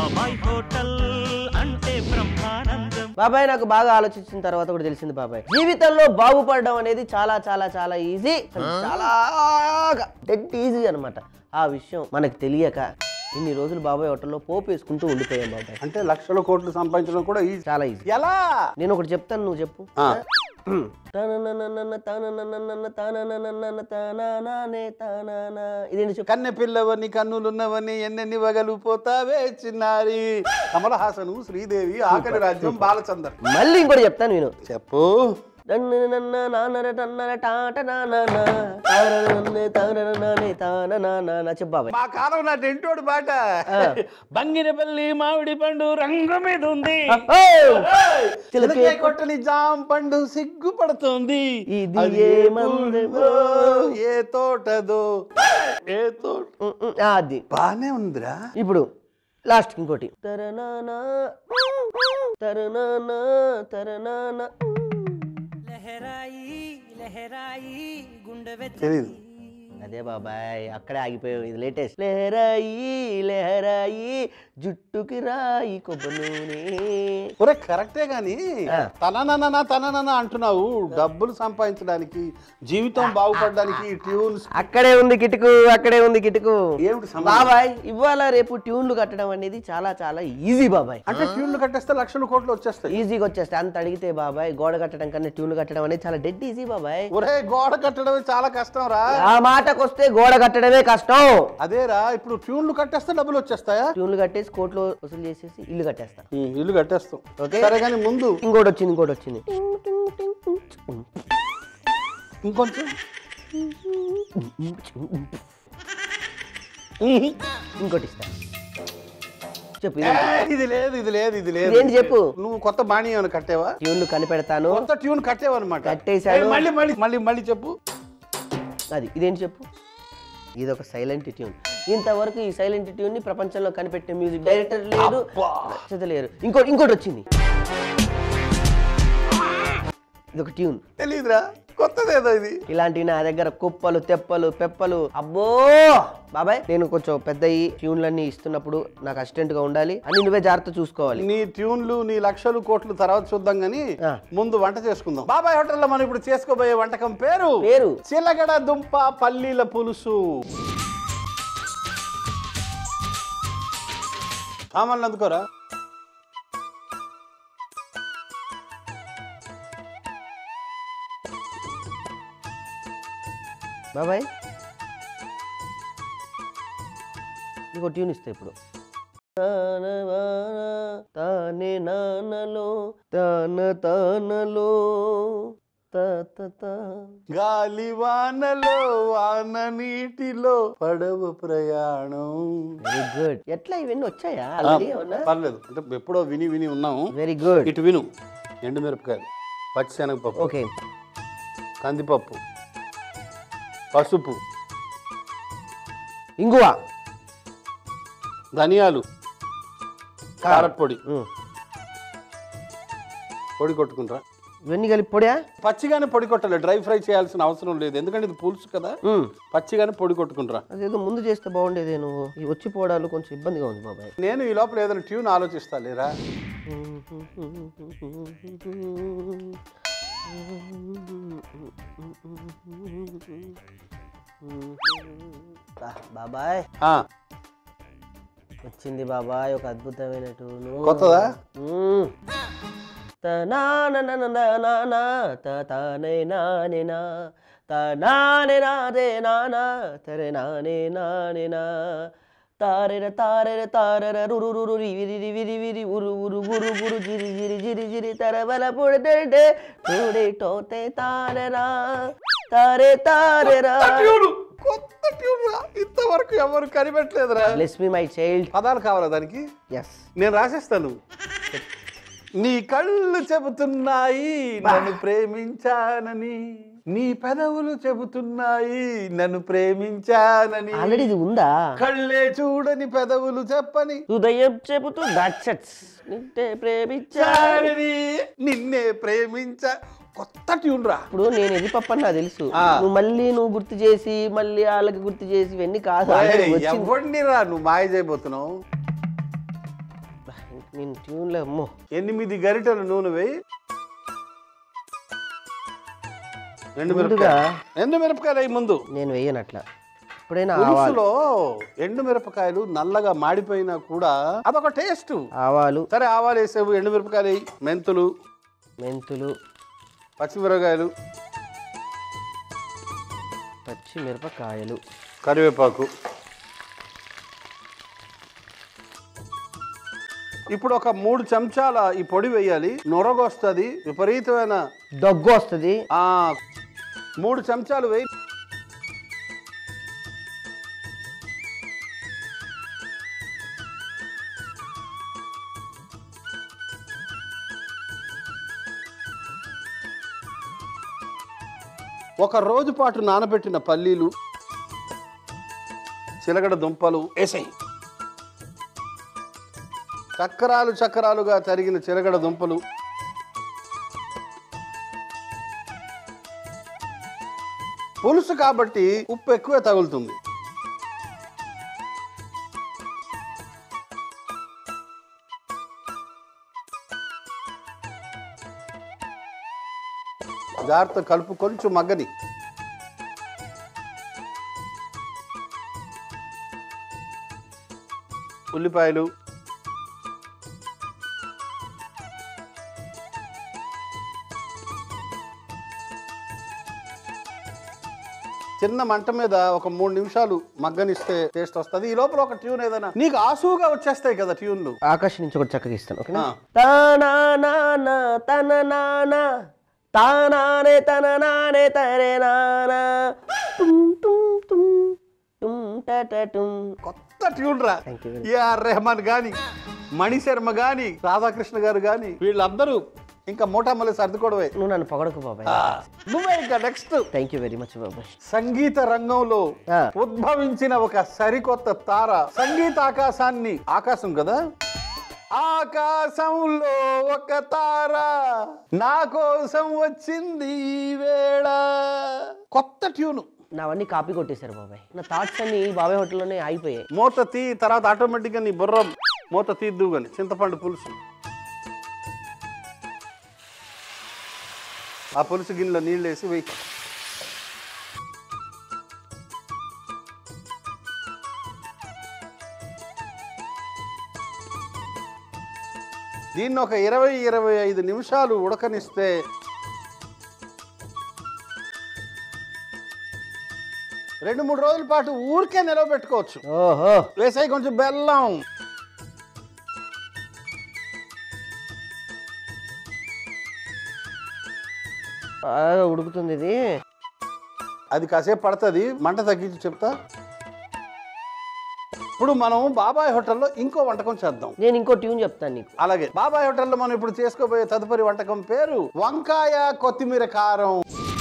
బాబాయ్ హోటల్ అంటే బ్రహ్మానందం బాబాయ్ నాకు బాగా ఆలోచించిన తర్వాత కూడా తెలిసింది బాబాయ్ జీవితంలో బాగుపడడం అనేది చాలా చాలా చాలా ఈజీ చాలా డెడ్ ఈజీ అన్నమాట ఆ విషయం మనకు తెలియక ఇన్ని రోజులు బాబాయ్ హోటల్లో పోపు వేసుకుంటూ ఉండిపోయాం బాబాయ్ అంటే లక్షల కోట్లు సంపాదించడం కూడా ఈజీ చాలా ఈజీ ఎలా నేను ఒకటి చెప్తాను నువ్వు చెప్పు ఆ. తననననన తననననన తననననన తననానే తననా. ఇదేంటి చెప్పు కన్నె పిల్లవని కన్నులున్నవని ఎన్నెన్ని వగలు పోతావే చిన్నారి కమల హాసను శ్రీదేవి ఆఖరి రాజ్యం బాలచందర్ మళ్ళీ ఇంకోటి చెప్తాను నేను చెప్పు నన్ననన్న నాన్నర టన్నర టాట నానన తారనన్నే తారననానే తాననానా చెప్పు బాబాయ్ మా కాలం నా టెంటోడు బాట ఆ. బంగినపల్లి మామిడి పండు రంగు మీద ఉంది ఓ! చిలకే కొట్టని జాం పండు సిగ్గుపడుతుంది ఇది అది ఏ ఏ మందులో? పువ్వో, ఏ తోటదో ఏ తోట ఉమ్, ఉమ్, ఆ, అది బానే ఉందిరా ఇప్పుడు లాస్ట్ ఇంకోటి తరనానా తరనానా తరనానా లహరాయి లహరాయి గుండె తెలీదు అదే బాబాయ్ అక్కడే ఆగిపోయావు ఇది లేటెస్ట్ లెహరాయి లెహరాయి జుట్టుకి రాయి కొబ్బరి నూనె ఒరే కరెక్టే గాని ఆ. తననన తననన అంటున్నావు డబ్బులు సంపాదించడానికి జీవితం బాగుపడడానికి ఈ ట్యూన్స్ అక్కడే ఉంది కిటుకు అక్కడే ఉంది కిటుకు ఏమిటి సంబంధం? బాబాయ్ ఇవాళ రేపు ట్యూన్లు కట్టడం అనేది చాలా చాలా ఈజీ బాబాయ్ అంటే ట్యూన్లు కట్టేస్తే లక్షల కోట్లు వచ్చేస్తాయి ఈజీగా వచ్చేస్తాయి అంత అడిగితే బాబాయ్ గోడ కట్టడం కన్నా ట్యూన్లు కట్టడం అనేది చాలా డెడ్ ఈజీ బాబాయ్ ఒరే గోడ కట్టడమే చాలా కష్టం రా ఆ మాటకు వస్తే గోడ కట్టడమే కష్టం అదేరా ఇప్పుడు ట్యూన్లు కట్టేస్తే డబ్బులు వచ్చేస్తాయా ట్యూన్లు కట్టేసి కోట్లు వసూలు చేసేసి ఇల్లు కట్టేస్తా ఉమ్, ఇల్లు కట్టేస్తాం ఓకే. సరే కానీ ముందు ఇంకోటి వచ్చింది ఇంకోటి వచ్చింది ఇంకొంచెం ఇంకోటి ఇస్తా చెప్పు ఏ, ఇది లేదు ఇది లేదు ఇది లేదు ఇదేంటి చెప్పు నువ్వు కొత్త బాణీ ఏమైనా కట్టేవా ట్యూన్లు కనిపెడతాను కొత్త ట్యూన్ కట్టేవన్నమాట కట్టేశాను. ఏ, మళ్ళీ మళ్ళీ మళ్ళీ మళ్ళీ చెప్పు అది ఇదేంటి చెప్పు ఇది ఒక సైలెంట్ ట్యూన్ ఇంతవరకు ఈ సైలెంట్ ట్యూన్ ని ప్రపంచంలో కనిపెట్టే మ్యూజిక్ డైరెక్టర్ లేరు రచయిత లేరు ఇంకోటి ఇంకోటి వచ్చింది ఇది ఒక ట్యూన్ తెలీదురా కొత్తదేదో ఇది ఇలాంటివి నా దగ్గర కుప్పలు తెప్పలు పెప్పలు అబ్బో బాబాయ్ నేను కొంచెం పెద్ద ఈ ట్యూన్లన్నీ ఇస్తున్నప్పుడు నాకు అసిస్టెంట్ గా ఉండాలి అని నువ్వే జాగ్రత్త చూసుకోవాలి నీ ట్యూన్లు నీ లక్షలు కోట్లు తర్వాత చూద్దాం గానీ ఆ. ముందు వంట చేసుకుందాం బాబాయ్ హోటల్లో మనం ఇప్పుడు చేసుకోబోయే వంటకం పేరు పేరు చిలగడ దుంప పల్లీల పులుసు సామాన్లు అందుకోరా బాబాయ్ నీకు ఒక ట్యూన్ ఇస్తా ఇప్పుడు తానవాన తానే నానలో తాన తానలో తా తా తా. గాలి వానలో వాన నీటిలో పడవ ప్రయాణం వెరీ గుడ్ ఎట్లా ఇవన్నీ వచ్చాయా ఆల్రెడీ అవునా పర్లేదు అంటే ఎప్పుడో విని విని ఉన్నాము వెరీ గుడ్ ఇటు విను ఎండుమిరపకాయలు పచ్చిశనగపప్పు ఓకే కందిపప్పు పసుపు ఇంగువ ధనియాలు కారపొడి ఉమ్. పొడి కొట్టుకుంటారా ఇవన్నీ కలిపి పొడా పచ్చిగానే పొడి కొట్టాలి డ్రై ఫ్రై చేయాల్సిన అవసరం లేదు ఎందుకంటే ఇది పులుసు కదా ఉమ్. పచ్చిగానే పొడి కొట్టుకుంటారా అదేదో ముందు చేస్తే బాగుండేదే నువ్వు ఈ వచ్చిపోవడాలు కొంచెం ఇబ్బందిగా ఉంది బాబాయ్ నేను ఈ లోపల ఏదైనా ట్యూన్ ఆలోచిస్తా లేరా బా- బాబాయ్ ఆ, వచ్చింది బాబాయ్ ఒక అద్భుతమైన టూను కొత్తదా మ్మ్. తనాననననననా, తతానే నానేనా, తనానే నాదే నానా, తరే నానే నానేనా. తారెర తారెర తారెర రురు రురు రివి రిరి విరి విరి ఉరు ఉరు గురు గురు జిరి జిరి జిరి జిరి తరవల పుడదే టోడే టోతే తారెరా తారే తారెరా ట్యూన్ కొత్త ట్యూన్ రా ఇంతవరకు ఎవరు కనిపెట్టలేదురా బ్లెస్ మీ మై చైల్డ్ పదాలు కావాలా దానికి ఎస్ నేను రాసేస్తాను నీ కళ్ళు చెబుతున్నాయి నన్ను ప్రేమించానని నీ పెదవులు చెబుతున్నాయి నన్ను ప్రేమించానని ఆల్రెడీ ఇది ఉందా కళ్ళే చూడని పెదవులు చెప్పని హృదయం చెబుతూ దట్స్ నిన్నే ప్రేమించా చాలని నిన్నే ప్రేమించ కొత్త ట్యూన్ రా ఇప్పుడు నేను ఎది పప్పని నాకు తెలుసు ఆ. నువ్వు మళ్ళీ నువ్వు గుర్తు చేసి మళ్ళీ వాళ్ళకి గుర్తు చేసి ఇవన్నీ కాదు already వచ్చింది. ఎవరిని రా నువ్వు మాయ చేయబోతున్నావు నేను ట్యూన్లో అమ్మో ఎనిమిది గరిటెలు నూనె వేయి ఎండు ముందుగా మిరపకాయలు ఎండు మిరపకాయలు వేయి ముందు నేను వేయను అట్లా ఎప్పుడైనా ఆవాలు పులుసులో ఎండు మిరపకాయలు నల్లగా మాడిపోయినా కూడా అదొక టేస్ట్ ఆవాలు సరే ఆవాలు వేసావు ఎండు మిరపకాయలు వేయి మెంతులు మెంతులు పచ్చిమిరపకాయలు పచ్చిమిరపకాయలు కరివేపాకు ఇప్పుడు ఒక మూడు చెంచాల ఈ పొడి వేయాలి నొరగొస్తుంది విపరీతమైన దగ్గు వస్తుంది ఆ మూడు చెంచాలు వేయి ఒక రోజు పాటు నానబెట్టిన పల్లీలు చిలగడ దుంపలు వేసాయి చక్కరాలు చక్కరాలుగా తరిగిన చిలగడ దుంపలు పులుసు కాబట్టి ఉప్పు ఎక్కువే తగులుతుంది జాగ్రత్త కలుపు కొంచెం మగ్గని ఉల్లిపాయలు చిన్న మంట మీద ఒక మూడు నిమిషాలు మగ్గనిస్తే టేస్ట్ వస్తుంది ఈ లోపల ఒక ట్యూన్ ఏదైనా నీకు ఆసువుగా వచ్చేస్తాయి కదా ట్యూన్లు ఆకాశం నుంచి ఒకటి చక్కగా ఇస్తాను ఓకేనా ఆ. తానా నానా తన నానా తానానే తన నానే తరే నానా టుమ్ టుమ్ టుమ్ టుమ్ టట టుమ్ కొత్త ట్యూన్ రా Thank you. ఏఆర్ రెహమాన్ గాని మణిశర్మ గాని రాధాకృష్ణ గారు గాని వీళ్ళందరూ ఇంకా మూటమ్మలు సర్దుకోవడమే నువ్వు నన్ను పొగడకు బాబాయ్ ఆ, నువ్వే ఇంకా next thank you very much బాబాయ్ సంగీత రంగంలో ఆ. ఉద్భవించిన ఒక సరికొత్త తార సంగీత ఆకాశాన్ని ఆకాశం కదా ఆకాశంలో ఒక తార నా కోసం వచ్చింది ఈ వేళ కొత్త ట్యూను నావన్నీ కాపీ కొట్టేశారు బాబాయ్ నా థాట్స్ అన్ని బాబాయ్ హోటల్లోనే ఆగిపోయాయి మూత తీ తర్వాత ఆటోమేటిక్గా నీ బుర్ర మూత తీద్దు కానీ చింతపండు పులుసు ఆ పులుసు గిన్నెలో నీళ్ళు వేసి వెయ్యి దీన్ని ఒక ఇరవై ఇరవై ఐదు నిమిషాలు ఉడకనిస్తే రెండు మూడు రోజుల పాటు ఊరికే నిలవబెట్టుకోవచ్చు ఓహో వేసాయి కొంచెం బెల్లం బాగా ఉడుకుతుంది ఇది అది కాసేపు పడుతుంది మంట తగ్గించి చెప్తా ఇప్పుడు మనం బాబాయ్ హోటల్లో ఇంకో వంటకం చేద్దాం నేను ఇంకో ట్యూన్ చెప్తాను నీకు అలాగే బాబాయ్ హోటల్లో మనం ఇప్పుడు చేసుకోబోయే తదుపరి వంటకం పేరు వంకాయ కొత్తిమీర కారం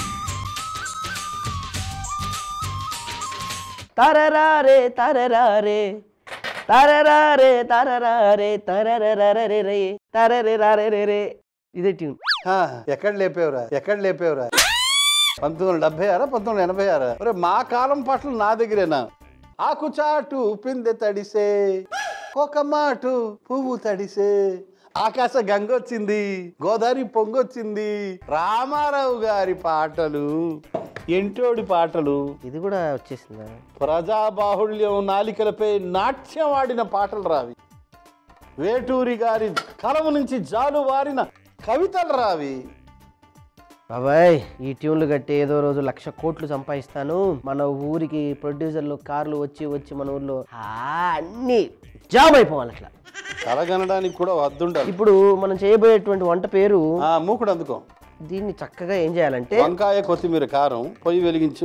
తరరారే తరరారే తరరారే తరరారే తరరరరే రే తరరే రారే రే రే ఇదే ట్యూన్ హా, ఎక్కడ లేపేవరా ఎక్కడ లేపేవరా పంతొమ్మిది వందల డెబ్బై ఆరా పంతొమ్మిది వందల ఎనభై ఆరా ఒరే, మా కాలం పాటలు నా దగ్గరేనా ఆకు చాటు పిందె తడిసే ఒక మాటు పువ్వు తడిసే ఆకాశ గంగొచ్చింది గోదావరి పొంగొచ్చింది రామారావు గారి పాటలు ఎంటోడి పాటలు ఇది కూడా వచ్చేసిందా ప్రజాబాహుళ్యం నాలికలపై నాట్యం ఆడిన పాటలు రావి వేటూరి గారి కలము నుంచి జాలువారిన కవితలు రావి బాబాయ్ ఈ ట్యూన్లు కట్టి ఏదో రోజు లక్ష కోట్లు సంపాదిస్తాను మన ఊరికి ప్రొడ్యూసర్లు కార్లు వచ్చి వచ్చి మన ఊర్లో ఆ, అన్ని జామ్ అయిపోవాలి అట్లా కలగనడానికి కూడా వద్దుండాలి ఇప్పుడు మనం చేయబోయేటువంటి వంట పేరు ఆ మూకుడు అందుకో దీన్ని చక్కగా ఏం చేయాలంటే వంకాయ కొత్తిమీర కారం పొయ్యి వెలిగించు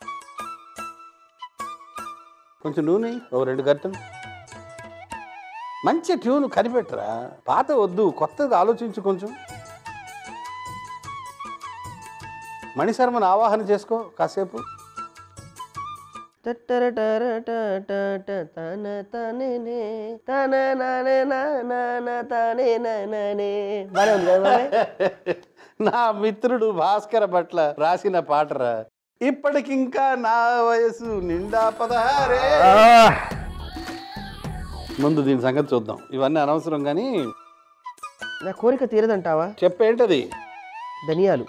కొంచెం నూనె ఓ రెండు గంటలు మంచి ట్యూన్ కనిపెట్టరా పాత వద్దు కొత్తది ఆలోచించు కొంచెం మణిశర్మను ఆవాహన చేసుకో కాసేపు టట్టరటరటటట తన తననే తన నానే నాన తనే నననే బానే ఉంది కదా బాబాయ్? నా మిత్రుడు భాస్కర భట్ల రాసిన పాటరా ఇప్పటికింకా నా వయసు నిండా పదహారే ఆ, ముందు దీని సంగతి చూద్దాం ఇవన్నీ అనవసరం కానీ నా కోరిక తీరదంటావా చెప్పేంటది ధనియాలు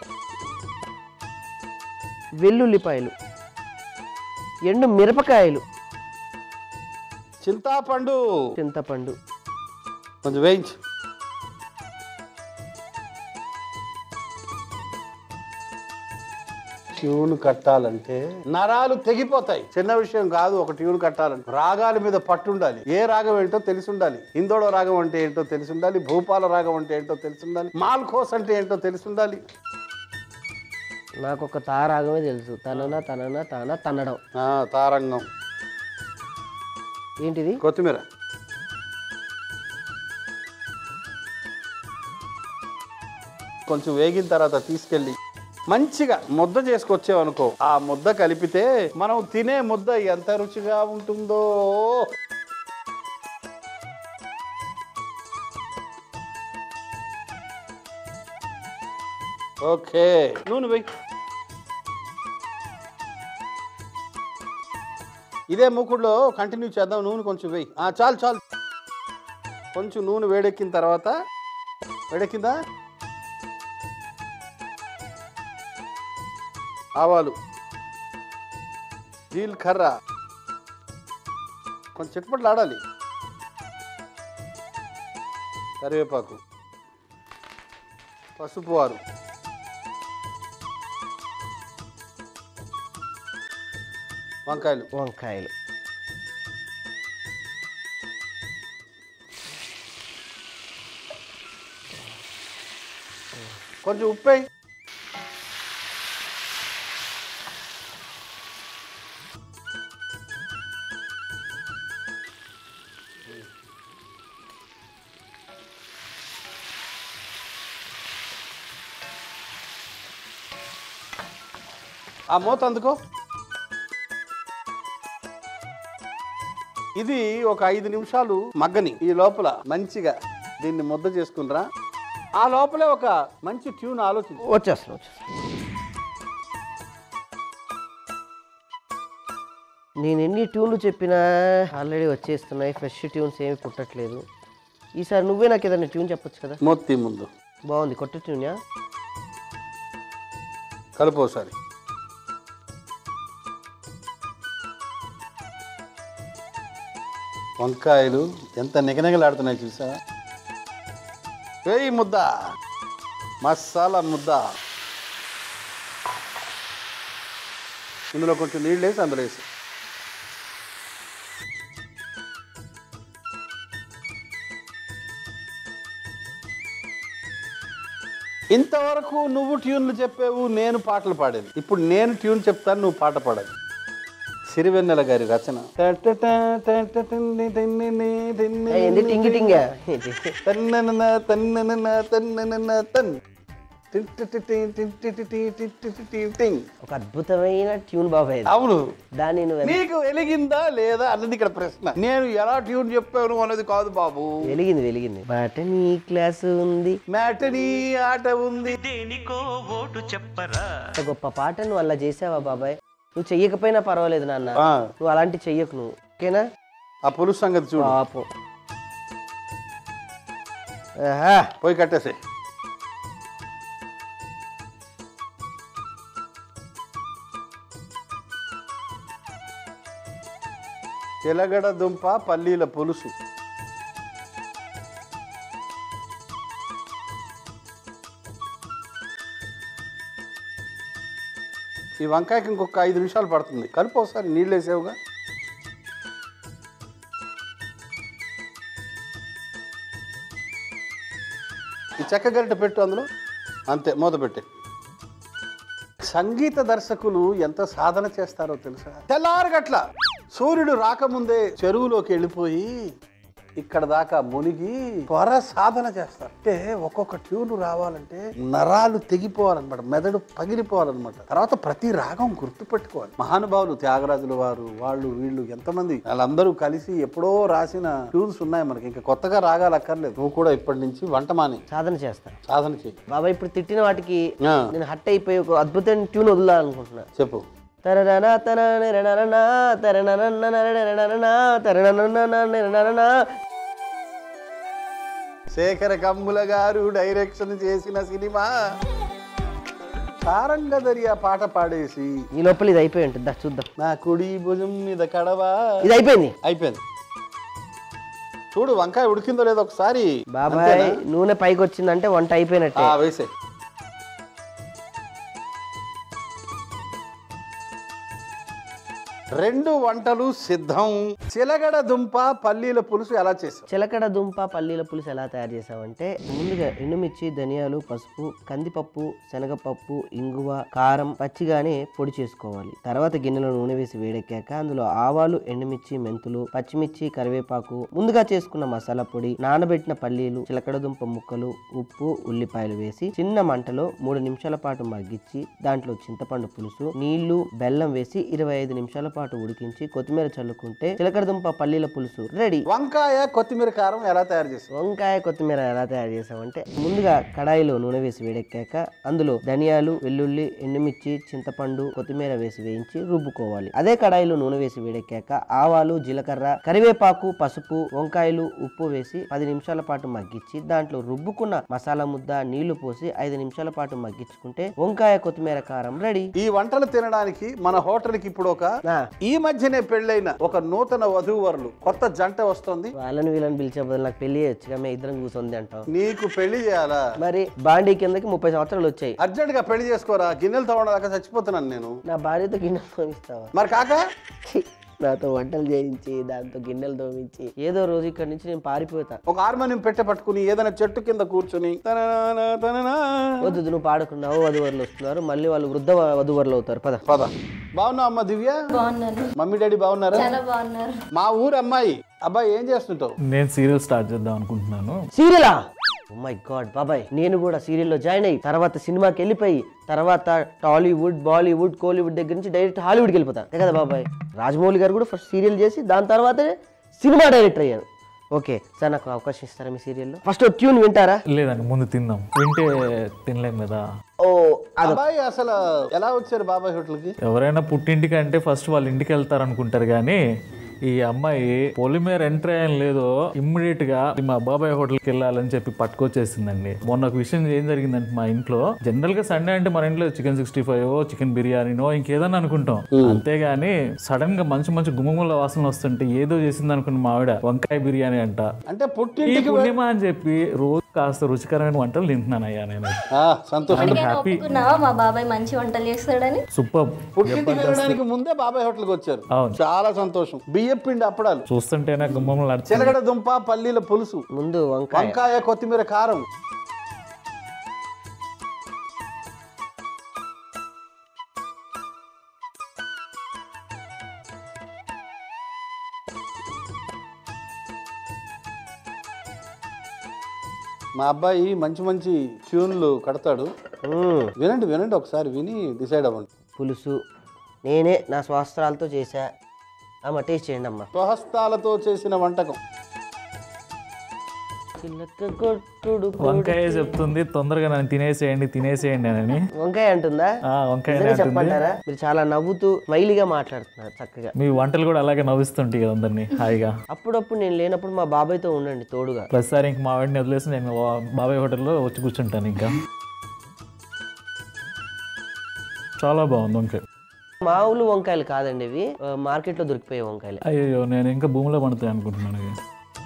వెల్లుల్లిపాయలు ఎండు మిరపకాయలు చింతాపండు చింతపండు కొంచెం వేయించు ట్యూన్ కట్టాలంటే నరాలు తెగిపోతాయి చిన్న విషయం కాదు ఒక ట్యూన్ కట్టాలంటే రాగాల మీద పట్టు ఉండాలి ఏ రాగం ఏంటో తెలిసి ఉండాలి ఇందోడ రాగం అంటే ఏంటో తెలిసి ఉండాలి భూపాల రాగం అంటే ఏంటో తెలిసి ఉండాలి మాల్కోస్ అంటే ఏంటో తెలిసి ఉండాలి నాకు ఒక తారాగమే తెలుసు తనన తనన తన తన్నడం ఆ, తారంగం ఏంటిది కొత్తిమీర కొంచెం వేగిన తర్వాత తీసుకెళ్ళి మంచిగా ముద్ద చేసుకొచ్చావనుకో ఆ ముద్ద కలిపితే మనం తినే ముద్ద ఎంత రుచిగా ఉంటుందో ఓకే నూనె వెయ్యి ఇదే మూకుడులో కంటిన్యూ చేద్దాం నూనె కొంచెం వెయ్యి ఆ, చాలు చాలు కొంచెం నూనె వేడెక్కిన తర్వాత వేడెక్కిందా ఆవాలు జీలకర్ర కొంచెం చిట్టుపట్లు ఆడాలి కరివేపాకు పసుపు వారు వంకాయలు వంకాయలు కొంచెం ఉప్పేయి ఆ మూత అందుకో ఇది ఒక ఐదు నిమిషాలు మగ్గని ఈ లోపల మంచిగా దీన్ని ముద్ద చేసుకునిరా ఆ లోపలే ఒక మంచి ట్యూన్ ఆలోచించు వచ్చేస్తాను వచ్చేస్తాను నేను ఎన్ని ట్యూన్లు చెప్పినా ఆల్రెడీ వచ్చేస్తున్నాయి ఫ్రెష్ ట్యూన్స్ ఏమి పుట్టట్లేదు ఈసారి నువ్వే నాకు ఏదైనా ట్యూన్ చెప్పొచ్చు కదా మొత్తి ముందు బాగుంది కొత్త ట్యూన్యా కలుపు ఒకసారి వంకాయలు ఎంత నిగనిగలాడుతున్నాయి చూసా వేయి ముద్ద మసాలా ముద్ద ఇందులో కొంచెం నీళ్ళు వేసి అందులో వేసి ఇంతవరకు నువ్వు ట్యూన్లు చెప్పావు నేను పాటలు పాడాను ఇప్పుడు నేను ట్యూన్ చెప్తాను నువ్వు పాట పాడాలి సిరివెన్నెల గారి రచన ఏంది టింగి టింగా తన్ననన తన్ననన తన్ననన తన్. టిన్ టి టి టి టిన్ టి టి టి టి టి టి టి టింగ్. ఒక అద్భుతమైన ట్యూన్ బాబాయ్ ఇది. అవును దాన్ని నువ్వు ఎంత- నీకు వెలిగిందా లేదా అన్నది ఇక్కడ ప్రశ్న నేను ఎలా ట్యూన్ చెప్పాను అన్నది కాదు బాబు వెలిగింది వెలిగింది బాట నీ క్లాసు ఉంది మ్యాటనీ ఆట ఉంది దేనికో ఓటు చెప్పరా అంత గొప్ప పాట నువ్వు అలా చేసావా బాబాయ్ నువ్వు చెయ్యకపోయినా పర్వాలేదు నాన్న ఆ, నువ్వు అలాంటి చెయ్యకు నువ్వు ఓకేనా ఆ పులుసు సంగతి చూడు పాపం ఆహా, పోయి కట్టేసే తెలగడ దుంప పల్లీల పులుసు ఈ వంకాయకి ఇంకొక ఐదు నిమిషాలు పడుతుంది కలుపు ఒకసారి నీళ్ళు వేసావుగా ఈ చెక్క గరిట పెట్టు అందులో అంతే మూత పెట్టి సంగీత దర్శకులు ఎంత సాధన చేస్తారో తెలుసా తెల్లారగట్ల సూర్యుడు రాకముందే చెరువులోకి వెళ్ళిపోయి ఇక్కడ దాకా మునిగి త్వర సాధన చేస్తారు అంటే ఒక్కొక్క ట్యూన్ రావాలంటే నరాలు తెగిపోవాలన్నమాట మెదడు పగిలిపోవాలన్నమాట తర్వాత ప్రతి రాగం గుర్తుపెట్టుకోవాలి మహానుభావులు త్యాగరాజుల వారు వాళ్ళు వీళ్ళు ఎంతమంది వాళ్ళందరూ కలిసి ఎప్పుడో రాసిన ట్యూన్స్ ఉన్నాయి మనకి ఇంకా కొత్తగా రాగాలు అక్కర్లేదు నువ్వు కూడా ఇప్పటి నుంచి వంట మాని సాధన చేస్తా సాధన చేయి బాబాయ్ ఇప్పుడు తిట్టిన వాటికి ఆ, నేను హట్ అయిపోయి ఒక అద్భుతమైన ట్యూన్ వదులా అనుకుంటున్నా చెప్పు తరననా తనననననా, తరననననననననా, తరననననననననా. శేఖర కమ్ముల గారు డైరెక్షన్ చేసిన సినిమా సారంగదరియా పాట పాడేసి ఈ లోపల ఇది అయిపోయి ఉంటుంది దా చూద్దాం నా కుడి భుజం మీద కడవా ఇది అయిపోయింది అయిపోయింది చూడు వంకాయ ఉడికిందో లేదో ఒకసారి బాబాయ్ అంతేనా? నూనె పైకి వచ్చిందంటే వంట అయిపోయినట్టే ఆ, వేసే రెండు వంటలు సిద్ధం చిలగడ దుంప పల్లీల పులుసు ఎలా చేసావు చిలకడ దుంప పల్లీల పులుసు ఎలా తయారు చేసామంటే ముందుగా ఎండుమిర్చి ధనియాలు పసుపు కందిపప్పు శనగపప్పు ఇంగువ కారం పచ్చిగానే పొడి చేసుకోవాలి తర్వాత గిన్నెలో నూనె వేసి వేడెక్కాక అందులో ఆవాలు ఎండుమిర్చి మెంతులు పచ్చిమిర్చి కరివేపాకు ముందుగా చేసుకున్న మసాలా పొడి నానబెట్టిన పల్లీలు చిలకడ దుంప ముక్కలు ఉప్పు ఉల్లిపాయలు వేసి చిన్న మంటలో మూడు నిమిషాల పాటు మగ్గించి దాంట్లో చింతపండు పులుసు నీళ్లు బెల్లం వేసి ఇరవై ఐదు నిమిషాల పాటు ఉడికించి కొత్తిమీర చల్లుకుంటే చిలకడ దుంప పల్లీల పులుసు రెడీ వంకాయ కొత్తిమీర కారం ఎలా తయారు చేసావు వంకాయ కొత్తిమీర ఎలా తయారు చేసామంటే ముందుగా కడాయిలో నూనె వేసి వేడెక్కాక అందులో ధనియాలు వెల్లుల్లి ఎండుమిర్చి చింతపండు కొత్తిమీర వేసి వేయించి రుబ్బుకోవాలి అదే కడాయిలో నూనె వేసి వేడెక్కాక ఆవాలు జీలకర్ర కరివేపాకు పసుపు వంకాయలు ఉప్పు వేసి పది నిమిషాల పాటు మగ్గించి దాంట్లో రుబ్బుకున్న మసాలా ముద్ద నీళ్లు పోసి ఐదు నిమిషాల పాటు మగ్గించుకుంటే వంకాయ కొత్తిమీర కారం రెడీ ఈ వంటలు తినడానికి మన హోటల్కి ఇప్పుడు ఒక ఆ, ఈ మధ్యనే పెళ్ళైన ఒక నూతన వధూవరులు కొత్త జంట వస్తుంది వాళ్ళని వీళ్ళని పిలిచే బదులు నాకు పెళ్లి చేయొచ్చుగా మేము ఇద్దరం కూర్చొంది అంటాం నీకు పెళ్లి చేయాలా మరి బాండీ కిందకి ముప్పై సంవత్సరాలు వచ్చాయి అర్జెంట్ గా పెళ్లి చేసుకోరా గిన్నెలు తవ్వడాక చచ్చిపోతున్నాను నేను నా భార్యతో గిన్నెలు తోమిస్తావా మరి కాక ఛీ, నాతో వంటలు చేయించి దాంతో గిన్నెలు తోమించి ఏదో రోజు ఇక్కడ నుంచి నేను పారిపోతా ఒక హార్మోనియం పెట్టె పట్టుకుని ఏదైనా చెట్టు కింద కూర్చుని తననా తననా వద్దు నువ్వు పాడుకున్నావు వధువరులు వస్తున్నారు మళ్ళీ వాళ్ళు వృద్ధ వధువరులు అవుతారు పద పద బాగున్నావు అమ్మ దివ్య బాగున్నాను మమ్మీ డాడీ బాగున్నారా చాలా బాగున్నారు మా ఊరు అమ్మాయి అబ్బాయి ఏం చేస్తుంటావు నేను సీరియల్ స్టార్ట్ చేద్దాం అనుకుంటున్నాను సీరియలా మై గాడ్ బాబాయ్ నేను కూడా సీరియల్లో జాయిన్ అయ్యి తర్వాత సినిమాకి వెళ్ళిపోయి తర్వాత టాలీవుడ్ బాలీవుడ్ కోలీవుడ్ దగ్గర నుంచి డైరెక్ట్ హాలీవుడ్కి వెళ్ళిపోతా అంతే కదా బాబాయ్ రాజమౌళి గారు కూడా ఫస్ట్ సీరియల్ చేసి దాని తర్వాతనే సినిమా డైరెక్టర్ అయ్యారు ఓకే సార్ నాకు అవకాశం ఇస్తారా మీ సీరియల్లో ఫస్ట్ ట్యూన్ వింటారా లేదండి ముందు తిందాం వింటే తినలేం కదా ఓ అబ్బాయి అసలు ఎలా వచ్చారు బాబాయ్ హోటల్కి ఎవరైనా పుట్టింటికి అంటే ఫస్ట్ వాళ్ళ ఇంటికి వెళ్తారు అనుకుంటారు కానీ ఈ అమ్మాయి పొలిమేర ఎంటర్ అయ్యాను లేదో ఇమ్మీడియట్ గా మా బాబాయ్ హోటల్కి వెళ్ళాలని చెప్పి పట్టుకొచ్చేసిందండి మొన్న ఒక విషయం ఏం జరిగిందంటే మా ఇంట్లో జనరల్ గా సండే అంటే మన ఇంట్లో చికెన్ సిక్స్టీ ఫైవ్ చికెన్ బిర్యానీనో ఇంకేదన్నా అనుకుంటాం అంతేగాని సడన్ గా మంచి మంచి గుమ్మగుమ్మల వాసనలు వస్తుంటే ఏదో చేసింది అనుకున్న మా ఆవిడ వంకాయ బిర్యానీ అంట అంటే ఈ పుట్టింటికి పుణ్యమా అని చెప్పి రోజు కాస్త రుచికరమైన వంటలు తింటున్నాను అయ్యా నేను ఆ, సంతోషం నేను ఒప్పుకున్నావా మా బాబాయ్ మంచి వంటలు చేస్తాడని సూపర్ పుట్టింటికి వెళ్ళడానికి ముందే బాబాయ్ హోటల్కి వచ్చారు అవును. చాలా సంతోషం బియ్యం పిండి అప్పడాలు చూస్తుంటేనే గుమ్మలు నడిచి చిలగడ దుంప పల్లీల పులుసు ముందు వంకాయ వంకాయ కొత్తిమీర కారం మా అబ్బాయి మంచి మంచి ట్యూన్లు కడతాడు మ్మ్. వినండి వినండి ఒకసారి విని డిసైడ్ అవ్వండి పులుసు నేనే నా స్వస్త్రాలతో చేశా అమ్మ టేస్ట్ చేయండి అమ్మా స్వహస్తాలతో చేసిన వంటకం చిలక కొట్టుడు వంకాయ చెప్తుంది తొందరగా నన్ను తినేసేయండి తినేసేయండి అని వంకాయ అంటుందా ఆ, వంకాయ నిజంగా అంటుంది చెప్పంటారా మీరు చాలా నవ్వుతూ స్మైలీగా మాట్లాడుతున్నారు చక్కగా మీ వంటలు కూడా అలాగే నవ్విస్తుంటాయి కదా అందరినీ హాయిగా అప్పుడప్పుడు నేను లేనప్పుడు మా బాబాయ్తో ఉండండి తోడుగా ప్రతిసారి ఇంక మా వాడిని వదిలేసి నేను వా- బాబాయ్ హోటల్లో వచ్చి కూర్చుంటాను ఇంకా చాలా బాగుంది వంకాయ మామూలు వంకాయలు కాదండి ఇవి ఆ, మార్కెట్లో దొరికిపోయే వంకాయలు అయ్యో నేను ఇంకా భూమిలో పడతాయి అనుకుంటున్నాను ఇవి.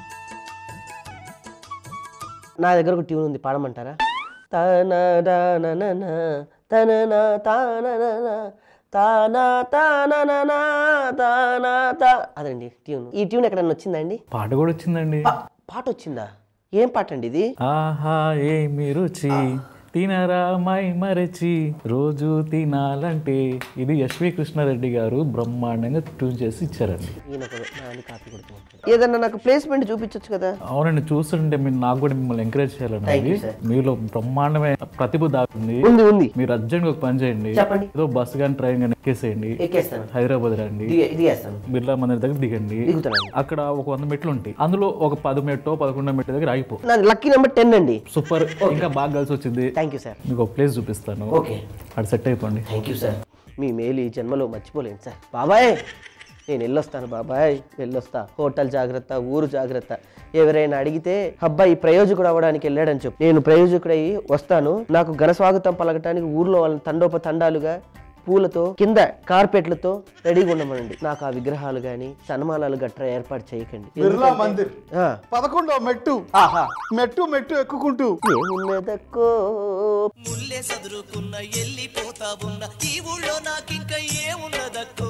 నా దగ్గర ఒక ట్యూన్ ఉంది పాడమంటారా తననననన, తనన తాననన, తానా తాననన, తానా తా అదండి ట్యూన్ ఈ ట్యూన్ ఎక్కడన్నా వచ్చిందా అండి పాట కూడా వచ్చిందండి పా- పాట వచ్చిందా ఏం పాట అండి ఇది ఆహా ఏమి రుచి తినరా మై మరచి రోజు తినాలంటే ఇది యశ్వి కృష్ణారెడ్డి గారు బ్రహ్మాండంగా ట్యూన్ చేసి ఇచ్చారండి ఈయన ఒక నాని కాపీ కొడుతున్నాడు ఏదన్నా నాకు ప్లేస్మెంట్ చూపించొచ్చు కదా అవునండి చూస్తుంటే మీరు నాకు కూడా మిమ్మల్ని ఎంకరేజ్ చేయాలండి Thank you, అది. sir. మీలో బ్రహ్మాండమైన ప్రతిభ దాకుంది ఉంది ఉంది మీరు అర్జెంట్ ఒక పని చేయండి చెప్పండి. ఏదో బస్ కానీ ట్రైన్ కానీ ఎక్కేసేయండి ఎక్కేస్తాను హైదరాబాద్ రండి దిగే దిగేస్తాను బిర్లా మందిర్ దగ్గర దిగండి దిగుతానండి అక్కడ ఒక వంద మెట్లు ఉంటాయి అందులో ఒక పది మెట్టో పదకొండో మెట్ల దగ్గర ఆగిపో నా లక్కీ నెంబర్ టెన్ అండి సూపర్ ఇంకా బాగా కలిసి వచ్చింది థ్యాంక్ యూ సార్ మీకు ఒక ప్లేస్ చూపిస్తాను ఓకే అక్కడ సెట్ అయిపోండి థ్యాంక్ యూ సార్ మీ మేలు ఈ జన్మలో మర్చిపోలేను సార్ బాబాయ్ నేను వెళ్ళొస్తాను బాబాయ్ వెళ్ళొస్తా హోటల్ జాగ్రత్త ఊరు జాగ్రత్త ఎవరైనా అడిగితే అబ్బాయి ప్రయోజకుడు అవ్వడానికి వెళ్ళాడని చెప్పు నేను ప్రయోజకుడై వస్తాను నాకు ఘన స్వాగతం పలకటానికి ఊర్లో వాళ్ళని తండోప తండాలుగా పూలతో కింద కార్పెట్లతో రెడీగా ఉండమనండి నాకు ఆ విగ్రహాలు కానీ సన్మానాలు గట్రా ఏర్పాటు చేయకండి బిర్లా మందిర్ ఆ, పదకొండో మెట్టు ఆహా మెట్టు మెట్టు ఎక్కుకుంటూ ఏమున్నదక్కో ముల్లే సదురుకున్న ఎల్లిపోతా ఉన్న ఈ ఊళ్ళో నాకింక ఏమున్నదక్కో